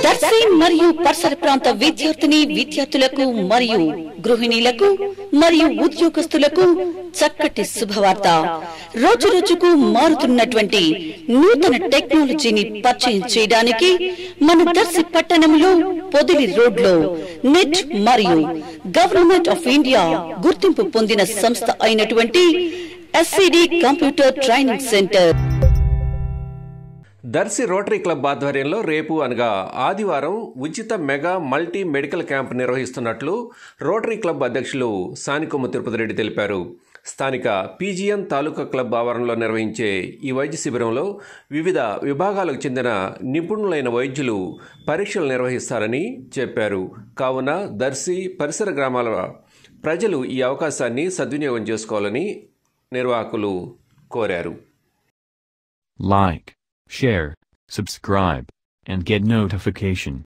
దర్శి మరియు పరిసర ప్రాంత విద్యార్థిని విద్యార్థులకు మరియు గృహిణీలకు మరియు ఉద్యోగస్తులకు చక్కటి శుభవార్త రోజు రోజుకు మారుతున్నటువంటి నూతన టెక్నాలజీని పరిచయం చేయడానికి మన దర్శి పట్టణంలో పొదిలి రోడ్లో నెట్ మరియు గవర్నమెంట్ ఆఫ్ ఇండియా గుర్తింపు పొందిన సంస్థ అయినటువంటి SCD computer training centre Darsi rotary club ఆధ్వర్యంలో రేపు అనగా ఆదివారం ఉచిత మెగా మల్టీ మెడికల్ క్యాంప్ నిర్వహిస్తున్నట్లు రోటరీ క్లబ్ అధ్యక్షులు సానికొమ్మ తిరుపతి రెడ్డి తెలిపారు స్థానిక పీజీఎన్ తాలూకా క్లబ్ ఆవరణలో నిర్వహించే ఈ వైద్య శిబిరంలో వివిధ విభాగాలకు చెందిన నిపుణులైన వైద్యులు పరీక్షలు నిర్వహిస్తారని చెప్పారు కావున దర్శి పరిసర గ్రామాల ప్రజలు ఈ అవకాశాన్ని సద్వినియోగం చేసుకోవాలని నిర్వాహకులు కోరారు Like, share, subscribe, and get notification.